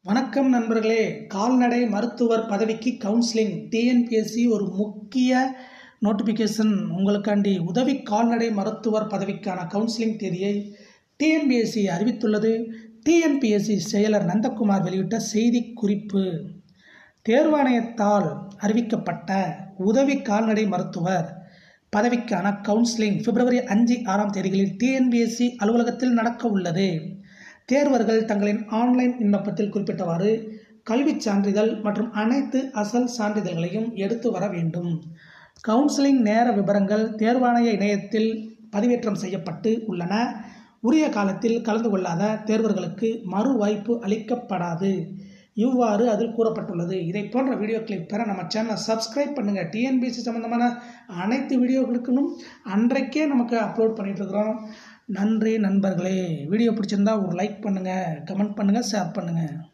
வணக்கம் நண்பர்களே கால்நடை மருத்துவர் பதவிக்கு கவுன்சிலிங் டிஎன்பிஎஸ்சி ஒரு முக்கிய நோட்டிஃபிகேஷன் உங்களுக்காண்டி உதவி கால்நடை மருத்துவர் பதவிக்கான கவுன்சிலிங் தேதியை டிஎன்பிஎஸ்சி அறிவித்துள்ளது டிஎன்பிஎஸ்சி செயலர் நந்தகுமார் வெளியிட்ட செய்தி குறிப்பு தேர்வாணையத்தால் அறிவிக்கப்பட்ட உதவி கால்நடை மருத்துவர் பதவிக்கான கவுன்சிலிங் பிப்ரவரி அஞ்சு ஆறாம் தேதிகளில் டிஎன்பிஎஸ்சி அலுவலகத்தில் நடக்க உள்ளது தேர்வர்கள் தங்களின் ஆன்லைன் விண்ணப்பத்தில் குறிப்பிட்டவாறு கல்விச் சான்றிதழ் மற்றும் அனைத்து அசல் சான்றிதழ்களையும் எடுத்து வர வேண்டும் கவுன்சிலிங் நேர விவரங்கள் தேர்வாணைய இணையத்தில் பதிவேற்றம் செய்யப்பட்டு உள்ளன உரிய காலத்தில் கலந்து கொள்ளாத தேர்வர்களுக்கு மறு வாய்ப்பு அளிக்கப்படாது இவ்வாறு அதில் கூறப்பட்டுள்ளது இதை போன்ற வீடியோக்களை பெற நம்ம சேனலை சப்ஸ்கிரைப் பண்ணுங்கள் டிஎன்பிசி சம்மந்தமான அனைத்து வீடியோக்களுக்கும் அன்றைக்கே நமக்கு அப்லோட் பண்ணிகிட்ருக்குறோம் நன்றி நண்பர்களே வீடியோ பிடிச்சிருந்தா ஒரு லைக் பண்ணுங்கள் கமெண்ட் பண்ணுங்கள் ஷேர் பண்ணுங்கள்